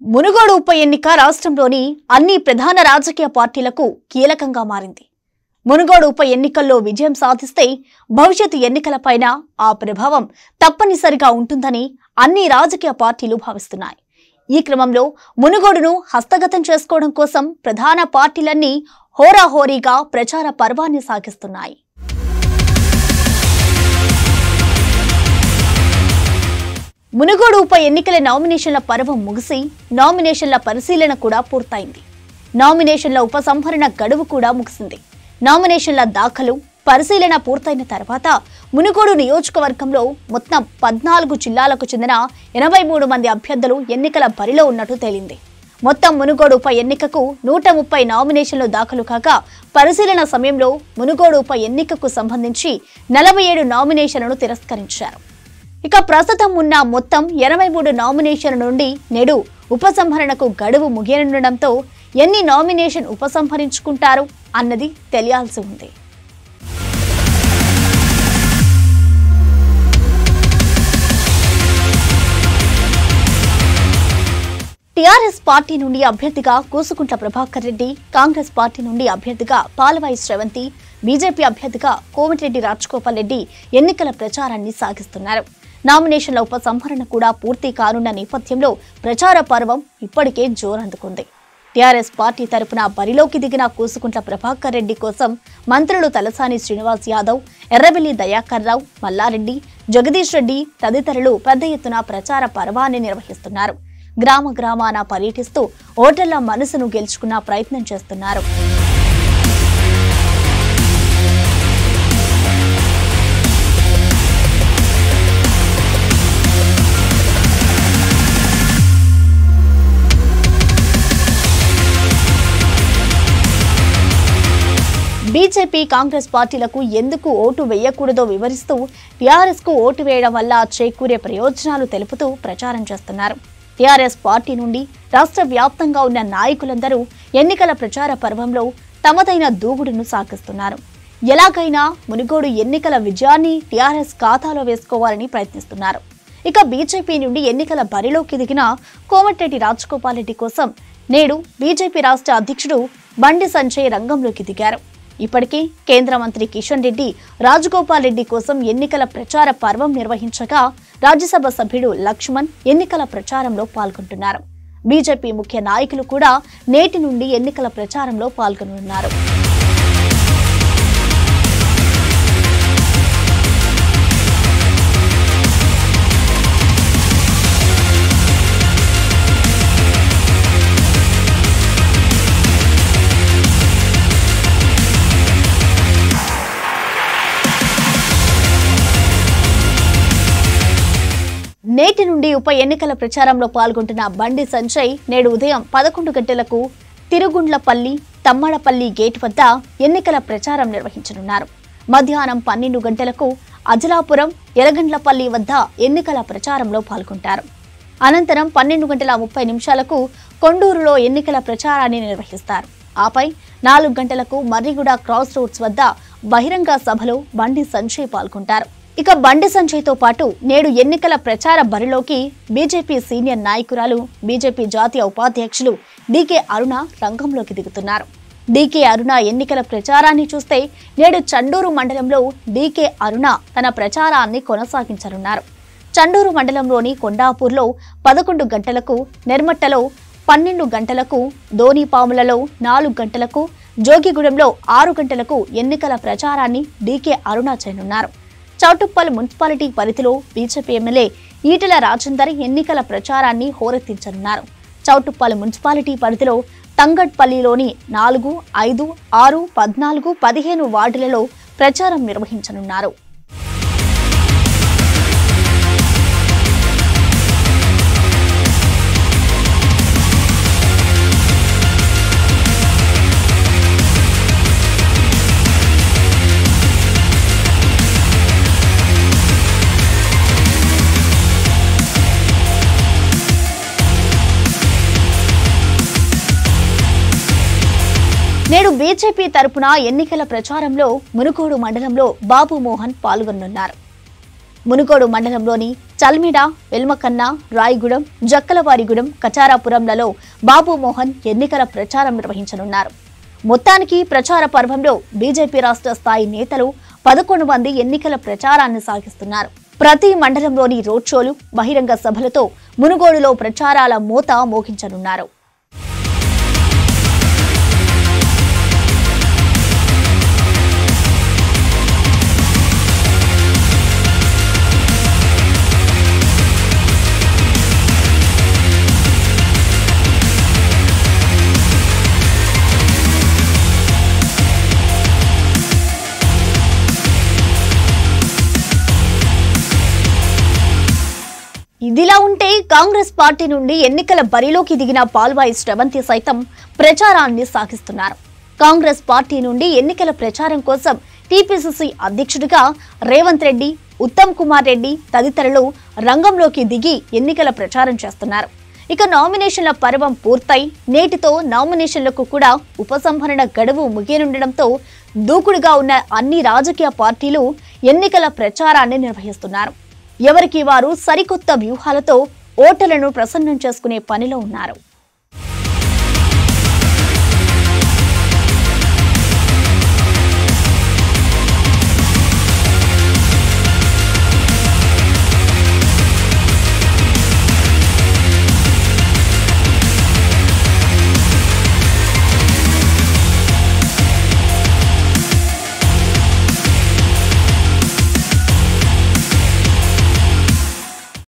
మునుగోడు ఉప ఎన్నిక రాష్ట్రంలోని అన్ని ప్రధాన రాజకీయ పార్టీలకు కీలకంగా మారింది మునుగోడు ఉప ఎన్నికల్లో విజయం సాధిస్తే భవిష్యత్తు ఎన్నికలపైన ఆ ప్రభావం తప్పనిసరిగా ఉంటుందని అన్ని రాజకీయ పార్టీలు భావిస్తున్నాయి ఈ క్రమంలో మునుగోడును హస్తగతం చేసుకోవడం కోసం ప్రధాన పార్టీలన్నీ హోరాహోరీగా ప్రచార పర్వాన్ని సాగిస్తున్నాయి మునుగోడు ఉప ఎన్నికల నామినేషన్ల పర్వం ముగిసి నామినేషన్ల పరిశీలన కూడా పూర్తయింది నామినేషన్ల ఉపసంహరణ గడువు కూడా ముగిసింది నామినేషన్ల దాఖలు పరిశీలన పూర్తయిన తర్వాత మునుగోడు నియోజకవర్గంలో మొత్తం పద్నాలుగు జిల్లాలకు చెందిన ఎనభై మూడు మంది అభ్యర్థులు ఎన్నికల బరిలో ఉన్నట్టు తేలింది మొత్తం మునుగోడు ఉప ఎన్నికకు నూట ముప్పై నామినేషన్లు దాఖలు కాగా పరిశీలన సమయంలో మునుగోడు ఉప ఎన్నికకు సంబంధించి నలభై ఏడు నామినేషన్లను తిరస్కరించారు ఇక ప్రస్తుతం ఉన్న మొత్తం ఎనభై మూడు నామినేషన్ల నుండి నేడు ఉపసంహరణకు గడువు ముగియనుండడంతో ఎన్ని నామినేషన్ ఉపసంహరించుకుంటారు అన్నది తెలియాల్సి ఉంది టీఆర్ఎస్ పార్టీ నుండి అభ్యర్థిగా కూసుకుంట్ల ప్రభాకర్ రెడ్డి కాంగ్రెస్ పార్టీ నుండి అభ్యర్థిగా పాలవాయి శ్రవంతి బీజేపీ అభ్యర్థిగా కోమటిరెడ్డి రాజగోపాల్ రెడ్డి ఎన్నికల ప్రచారాన్ని సాగిస్తున్నారు నామినేషన్ల ఉపసంహరణ కూడా పూర్తి కానున్న నేపథ్యంలో ప్రచార పర్వం ఇప్పటికే జోరందుకుంది టీఆర్ఎస్ పార్టీ తరపున బరిలోకి దిగిన కూసుకుంట్ల ప్రభాకర్ రెడ్డి కోసం మంత్రులు తలసాని శ్రీనివాస్ యాదవ్ ఎర్రబెల్లి దయాకర్ రావు మల్లారెడ్డి జగదీష్ రెడ్డి తదితరులు పెద్ద ఎత్తున ప్రచార పర్వాన్ని నిర్వహిస్తున్నారు గ్రామ గ్రామాన పర్యటిస్తూ ఓటర్ల మనసును గెలుచుకున్న ప్రయత్నం చేస్తున్నారు బీజేపీ కాంగ్రెస్ పార్టీలకు ఎందుకు ఓటు వేయకూడదో వివరిస్తూ టీఆర్ఎస్ కు ఓటు వేయడం వల్ల చేకూరే ప్రయోజనాలు తెలుపుతూ ప్రచారం చేస్తున్నారు టీఆర్ఎస్ పార్టీ నుండి రాష్ట్ర వ్యాప్తంగా ఉన్న నాయకులందరూ ఎన్నికల ప్రచార పర్వంలో తమదైన దూకుడును సాగిస్తున్నారు ఎలాగైనా మునుగోడు ఎన్నికల విజయాన్ని టీఆర్ఎస్ ఖాతాలో వేసుకోవాలని ప్రయత్నిస్తున్నారు ఇక బీజేపీ నుండి ఎన్నికల బరిలోకి దిగిన కోమటిరెడ్డి రాజగోపాల్ రెడ్డి కోసం నేడు బీజేపీ రాష్ట్ర అధ్యక్షుడు బండి సంజయ్ రంగంలోకి దిగారు ఇప్పటికే కేంద్ర మంత్రి కిషన్ రెడ్డి రాజగోపాల్ రెడ్డి కోసం ఎన్నికల ప్రచార పర్వం నిర్వహించగా రాజ్యసభ సభ్యుడు లక్ష్మణ్ ఎన్నికల ప్రచారంలో పాల్గొంటున్నారు బీజేపీ ముఖ్య నాయకులు కూడా నేటి నుండి ఎన్నికల ప్రచారంలో పాల్గొనున్నారు నేటి నుండి ఉప ఎన్నికల ప్రచారంలో పాల్గొంటున్న బండి సంజయ్ నేడు ఉదయం పదకొండు గంటలకు తిరుగుండ్లపల్లి తమ్మడపల్లి గేట్ వద్ద ఎన్నికల ప్రచారం నిర్వహించనున్నారు మధ్యాహ్నం పన్నెండు గంటలకు అజలాపురం ఎలగండ్లపల్లి వద్ద ఎన్నికల ప్రచారంలో పాల్గొంటారు అనంతరం పన్నెండు గంటల ముప్పై నిమిషాలకు కొండూరులో ఎన్నికల ప్రచారాన్ని నిర్వహిస్తారు ఆపై నాలుగు గంటలకు మర్రిగూడ క్రాస్ రోడ్స్ వద్ద బహిరంగ సభలో బండి సంజయ్ పాల్గొంటారు ఇక బండి సంజయ్తో పాటు నేడు ఎన్నికల ప్రచార బరిలోకి బీజేపీ సీనియర్ నాయకురాలు బీజేపీ జాతీయ ఉపాధ్యక్షులు డీకే అరుణ రంగంలోకి దిగుతున్నారు డీకే అరుణ ఎన్నికల ప్రచారాన్ని చూస్తే నేడు చండూరు మండలంలో డీకే అరుణ తన ప్రచారాన్ని కొనసాగించనున్నారు చండూరు మండలంలోని కొండాపూర్లో పదకొండు గంటలకు నిర్మట్టలో పన్నెండు గంటలకు ధోనిపాములలో నాలుగు గంటలకు జోగిగూడెంలో ఆరు గంటలకు ఎన్నికల ప్రచారాన్ని డీకే అరుణ చేయనున్నారు చౌటుప్పల్ మున్సిపాలిటీ పరిధిలో బీజేపీ ఎమ్మెల్యే ఈటెల రాజేందర్ ఎన్నికల ప్రచారాన్ని హోరెత్తించనున్నారు చౌటుప్పల్ మున్సిపాలిటీ పరిధిలో తంగడ్పల్లిలోని నాలుగు ఐదు ఆరు పద్నాలుగు పదిహేను వార్డులలో ప్రచారం నిర్వహించనున్నారు నేడు బీజేపీ తరపున ఎన్నికల ప్రచారంలో మునుగోడు మండలంలో బాబు మోహన్ పాల్గొనున్నారు మునుగోడు మండలంలోని చల్మిడ వెల్మకన్న రాయగూడెం జక్కలవారిగూడెం కచారాపురంలలో బాబు మోహన్ ఎన్నికల ప్రచారం నిర్వహించనున్నారు మొత్తానికి ప్రచార పర్వంలో బీజేపీ రాష్ట్ర స్థాయి నేతలు పదకొండు మంది ఎన్నికల ప్రచారాన్ని సాగిస్తున్నారు ప్రతి మండలంలోని రోడ్ షోలు బహిరంగ సభలతో మునుగోడులో ప్రచారాల మోత మోగించనున్నారు ఇదిలా ఉంటే కాంగ్రెస్ పార్టీ నుండి ఎన్నికల బరిలోకి దిగిన పాల్వాయి శ్రవంతి సైతం ప్రచారాన్ని సాగిస్తున్నారు కాంగ్రెస్ పార్టీ నుండి ఎన్నికల ప్రచారం కోసం టీపీసీసీ అధ్యక్షుడిగా రేవంత్ రెడ్డి ఉత్తమ్ కుమార్ రెడ్డి తదితరులు రంగంలోకి దిగి ఎన్నికల ప్రచారం చేస్తున్నారు ఇక నామినేషన్ల పర్వం పూర్తయి నేటితో నామినేషన్లకు కూడా ఉపసంహరణ గడువు ముగియనుండడంతో దూకుడుగా ఉన్న అన్ని రాజకీయ పార్టీలు ఎన్నికల ప్రచారాన్ని నిర్వహిస్తున్నారు ఎవరికి వారు సరికొత్త వ్యూహాలతో ఓటర్లను ప్రసన్నం చేసుకునే పనిలో ఉన్నారు